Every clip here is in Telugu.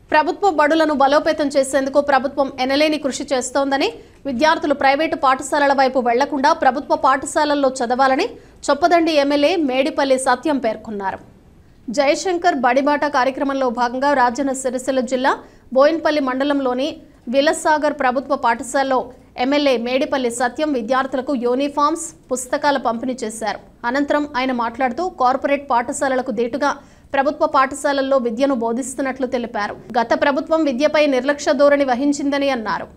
ప్రభుత్వ బడులను బలోపేతం చేసేందుకు ప్రభుత్వం ఎనలేని కృషి చేస్తోందని విద్యార్థులు ప్రైవేటు పాఠశాలల వైపు వెళ్లకుండా ప్రభుత్వ పాఠశాలల్లో చదవాలని చొప్పదండి ఎమ్మెల్యే మేడిపల్లి సత్యం పేర్కొన్నారు జయశంకర్ బడిబాట కార్యక్రమంలో భాగంగా రాజన్న సిరిసిల్ల జిల్లా బోయిన్పల్లి మండలంలోని విలసాగర్ ప్రభుత్వ పాఠశాలలో ఎమ్మెల్యే మేడిపల్లి సత్యం విద్యార్థులకు యూనిఫామ్స్ పుస్తకాల పంపిణీ చేశారు అనంతరం ఆయన మాట్లాడుతూ కార్పొరేట్ పాఠశాలలకు దీటుగా ప్రభుత్వ పాఠశాలల్లో విద్యను బోధిస్తున్నట్లు తెలిపారు గత ప్రభుత్వం విద్యపై నిర్లక్ష్య ధోరణి వహించిందని అన్నారు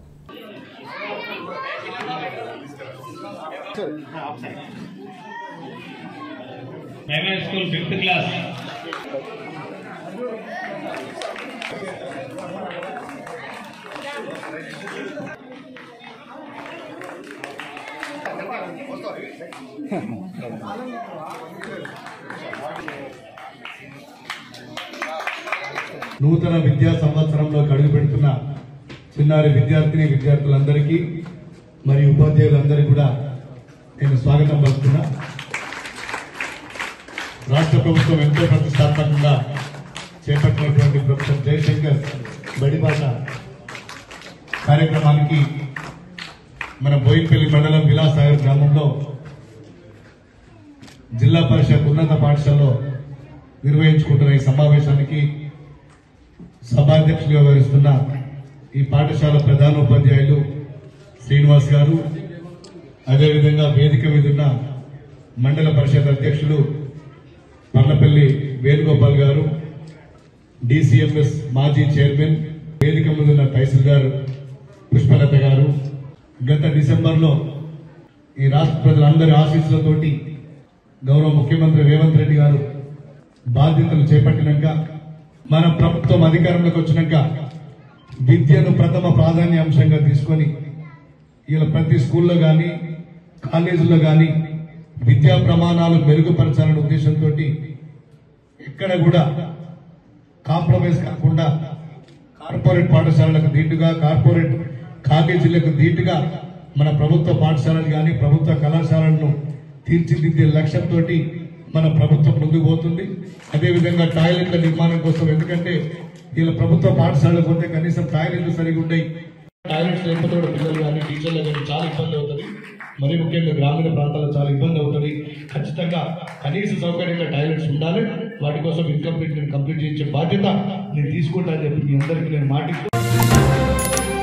ప్రైమరీ స్కూల్ ఫిఫ్త్ క్లాస్ నూతన విద్యా సంవత్సరంలో అడుగు పెడుతున్న చిన్నారి విద్యార్థిని విద్యార్థులందరికీ మరియు ఉపాధ్యాయులందరికీ కూడా నేను స్వాగతం పలుకుతున్నా రాష్ట్ర ప్రభుత్వం ఎంతో ప్రతిష్టాత్మకంగా చేపట్టినటువంటి ప్రొఫెసర్ జయశంకర్ బడిబాట కార్యక్రమానికి మన బోయినపల్లి మండలం విలాసాగర్ గ్రామంలో జిల్లా పరిషత్ ఉన్నత పాఠశాలలో నిర్వహించుకుంటున్న ఈ సమావేశానికి సభాధ్యక్షులుగా వ్యవహరిస్తున్న ఈ పాఠశాల ప్రధానోపాధ్యాయులు శ్రీనివాస్ గారు అదేవిధంగా వేదిక మీద ఉన్న మండల పరిషత్ అధ్యక్షులు పర్లపల్లి వేణుగోపాల్ గారు డిసిఎంఎస్ మాజీ చైర్మన్ వేదిక మీద ఉన్న తహసీల్దార్ పుష్పలత గారు గత డిసెంబర్లో ఈ రాష్ట్ర ప్రజలందరి ఆశీస్సులతోటి గౌరవ ముఖ్యమంత్రి రేవంత్ రెడ్డి గారు బాధ్యతలు చేపట్టినాక మన ప్రభుత్వం అధికారంలోకి వచ్చినాక విద్యను ప్రథమ ప్రాధాన్య అంశంగా తీసుకొని ఇలా ప్రతి స్కూల్లో కానీ కాలేజీల్లో కానీ విద్యా ప్రమాణాలు మెరుగుపరచాలనే ఉద్దేశంతో ఎక్కడ కూడా కాంప్రమైజ్ కాకుండా కార్పొరేట్ పాఠశాలలకు దీటుగా కార్పొరేట్ కాలేజీలకు దీటుగా మన ప్రభుత్వ పాఠశాలలు కానీ ప్రభుత్వ కళాశాలలను తీర్చిదిద్దే లక్ష్యంతో మన ప్రభుత్వం ముందుకు పోతుంది అదేవిధంగా టాయిలెట్ల నిర్మాణం కోసం ఎందుకంటే వీళ్ళ ప్రభుత్వ పాఠశాలకు పోతే కనీసం టాయిలెట్లు సరిగా ఉండయి టాయిలెట్స్ లేకపోతే కూడా పిల్లలు కానీ టీచర్లు కానీ చాలా ఇబ్బంది అవుతుంది మరి ముఖ్యంగా గ్రామీణ ప్రాంతాల్లో చాలా ఇబ్బంది అవుతుంది ఖచ్చితంగా కనీస సౌకర్యంగా టాయిలెట్స్ ఉండాలి వాటి కోసం ఇన్కంప్లీట్ నేను కంప్లీట్ చేయించే బాధ్యత నేను తీసుకుంటా అని చెప్పి మీ అందరికీ నేను మాటిస్తూ